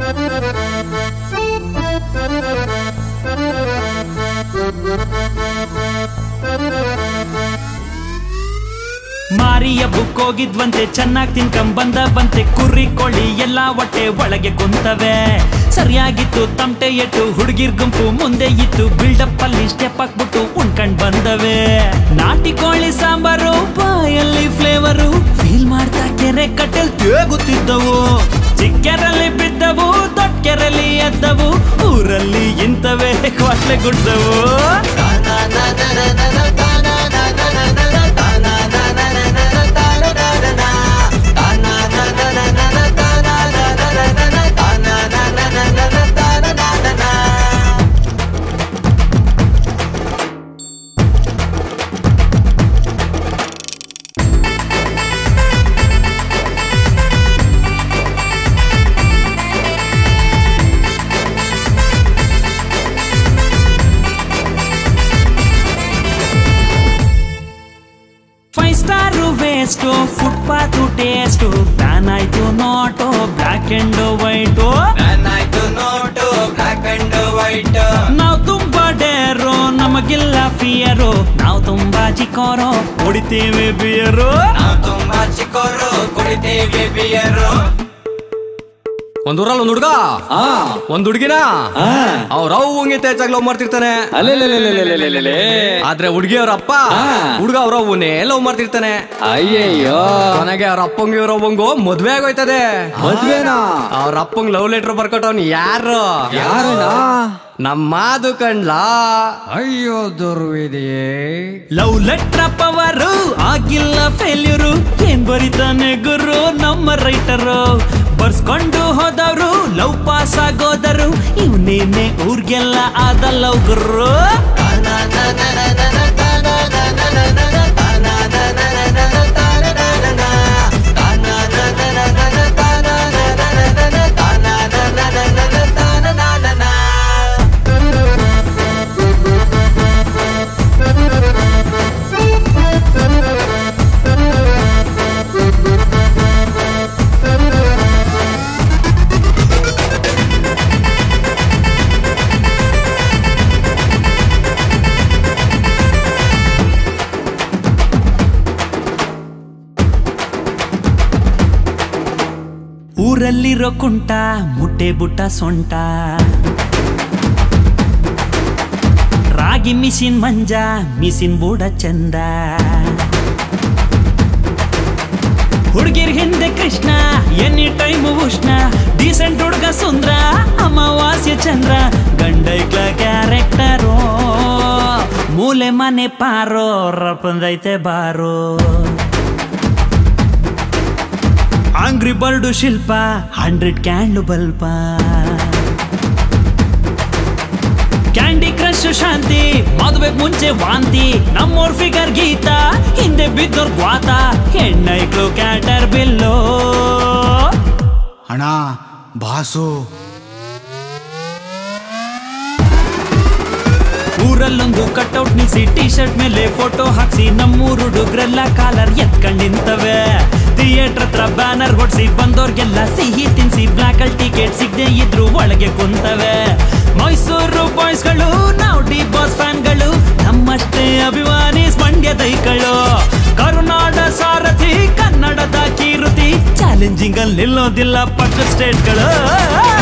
ಮಾರಿಯ book ಹೋಗಿದ್ವಂತೆ ಚೆನ್ನಾಗ್ ತಿನ್ಕಂಡ್ ಬಂದವಂತೆ ಕುರಿ ಕೋಳಿ ಎಲ್ಲ ಹೊಟ್ಟೆ ಒಳಗೆ ಕುಂತವೆ ಸರಿಯಾಗಿತ್ತು ತಮಟೆ ಎಟ್ಟು ಹುಡುಗಿರ್ ಗುಂಪು ಮುಂದೆ ಇತ್ತು ಬಿಲ್ಡಪ್ ಅಲ್ಲಿ ಸ್ಟೆಪ್ ಹಾಕ್ಬಿಟ್ಟು ಉಣ್ಕಂಡ್ ಬಂದವೆ ನಾಟಿ ಕೋಳಿ ಸಾಂಬಾರು ಬಾಯಲ್ಲಿ ಫ್ಲೇವರು ಫೀಲ್ ಮಾಡ್ತಾ ಕೆರೆ ಕಟ್ಟೆಲ್ ತೇಗುತ್ತಿದ್ದವು ಚಿಕ್ಕೆರಲ್ಲಿ ಬಿದ್ದವು ದೊಡ್ಡ ಕೆರೆಲಿ ಎದ್ದವು ಊರಲ್ಲಿ ಇಂಥವೇ ಕ್ವಾಟ್ಲೆ ಗುಡ್ದವು five star waste footpath taste plan ಆಯ್ತು ನೋಟು ಬ್ಲಾಕ್ ಅಂಡ್ ವೈಟು ಆಯ್ತು ನೋಟು ಬ್ಲಾಕ್ ಅಂಡ್ ವೈಟ್ ನಾವು ತುಂಬಾ ಡೇರು ನಮಗಿಲ್ಲ ಫಿಯರು ನಾವು ತುಂಬಾ ಚಿಕ್ಕೋರು ಕುಡಿತೀವಿ ಬಿಯರು ನಾವು ತುಂಬಾ ಚಿಕ್ಕೋರು ಕುಡಿತೀವಿ ಬಿಯರು ಒಂದ್ ಊರಲ್ಲಿ ಒಂದ್ ಹುಡ್ಗ ಆ ಒಂದ್ ಹುಡ್ಗಿನ ಆ. ಅವ್ರ ಅವಂಗೆ ಹೆಚ್ಚಾಗಿ ಲವ್ ಮಾಡ್ತಿರ್ತಾನೆ ಅಲೆಲೆಲೆಲೆಲೆಲೆಲೆಲೆ. ಆದ್ರೆ ಹುಡ್ಗಿ ಅವ್ರ ಅಪ್ಪ ಆ. ಹುಡ್ಗ ಅವ್ರ ಅವನೇ ಲವ್ ಮಾಡ್ತಿರ್ತಾನೆ ಅಯ್ಯಯ್ಯೋ ಕೊನೆಗೆ ಅವ್ರ ಅಪ್ಪಂಗೆ ಇವ್ರ ಅವಂಗು ಮದ್ವೆ ಆಗೋಯ್ತದೆ ಮದ್ವೆನಾ ಅವ್ರ ಅಪ್ಪಂಗ್ ಲವ್ ಲೆಟರ್ ಬರ್ಕೊಟ್ಟವ್ನು ಯಾರು ಯಾರಣ್ಣ ನಮ್ಮ ಮಾದು ಕಂಡ್ಲ ಅಯ್ಯೋ ದುರ್ವಿದೆಯೇ ಲವ್ ಲೆಟ್ರ್ ಪವರು ಆಗಿಲ್ಲ ಫೇಲ್ಯೂರು ಏನ್ ಬರಿತಾನೆ ಗುರು ನಮ್ಮ ರೈಟರು ಬರ್ಸ್ಕೊಂಡು ಹೋದವ್ರು ಲವ್ ಪಾಸ್ ಆಗೋದರು ಇವನೇನೆ ಊರ್ಗೆಲ್ಲ ಆದ ಲವ್ ಗುರು ಊರಲ್ಲಿರೋ ಕುಂಟ ಮುಟ್ಟೆ ಬುಟ್ಟ ಸೊಂಟ ರಾಗಿ ಮಿಷಿನ್ ಮಂಜ ಮಿಷಿನ್ ಬೂಡ ಚಂದ ಹುಡುಗಿರ್ ಹಿಂದೆ ಕೃಷ್ಣ ಎನಿ ಟೈಮ್ ಉಷ್ಣ ಡೀಸೆಂಟ್ ಹುಡುಗ ಸುಂದ್ರ ಅಮಾವಾಸ್ಯ ಚಂದ್ರ ಗಂಡೈಕ್ಲ ಕ್ಯಾರೆಕ್ಟರು ಮೂಲೆ ಮನೆ ಪಾರೋ ರಪಂದೈತೆ ಬಾರೋ angry bird Shilpa hundred candle ಬಲ್ಪ ಕ್ಯಾಂಡಿ ಕ್ರಶ್ ಶಾಂತಿ ಮದುವೆ ಮುಂಚೆ ವಾಂತಿ ನಮ್ಮೋರ್ ಫಿಗರ್ ಗೀತ ಹಿಂದೆ ಬಿದ್ದೋರ್ ಗ್ವಾತ ಹೆಣ್ಣೈಕ್ಳು ಕ್ಯಾಟರ್ ಬಿಲ್ಲೋ ಅಣ್ಣ ಬಾಸು ಊರಲ್ಲೊಂದು ಕಟ್ಔಟ್ ನಿಲ್ಸಿ ಟಿ ಶರ್ಟ್ ಮೇಲೆ ಫೋಟೋ ಹಾಕ್ಸಿ ನಮ್ಮೂರು ಹುಡುಗ್ರೆಲ್ಲ ಕಾಲರ್ ಎತ್ಕೊಂಡ್ ನಿಂತವೆ ಥಿಯೇಟರ್ ಹತ್ರ ಬ್ಯಾನರ್ ಹೊಡ್ಸಿ ಬಂದೋರ್ಗೆಲ್ಲ ಸಿಹಿ ತಿನ್ಸಿ ಬ್ಲಾಕ್ ಅಲ್ಲಿ ಟಿಕೆಟ್ ಸಿಗದೆ ಇದ್ರು ಒಳಗೆ ಕುಂತವೆ ಮೈಸೂರು ಬಾಯ್ಸ್ಗಳು ನಾವು ಡಿ ಬಾಸ್ ಫ್ಯಾನ್ಗಳು ನಮ್ಮಷ್ಟೇ ಅಭಿಮಾನಿ ಮಂಡ್ಯ ದೈಗಳು ಕರುನಾಡ ಸಾರಥಿ ಕನ್ನಡದ ಕೀರುತಿ ಚಾಲೆಂಜಿಂಗ್ ಅಲ್ಲಿ ನಿಲ್ಲೋದಿಲ್ಲ ಪಕ್ಕ ಸ್ಟೇಟ್ಗಳು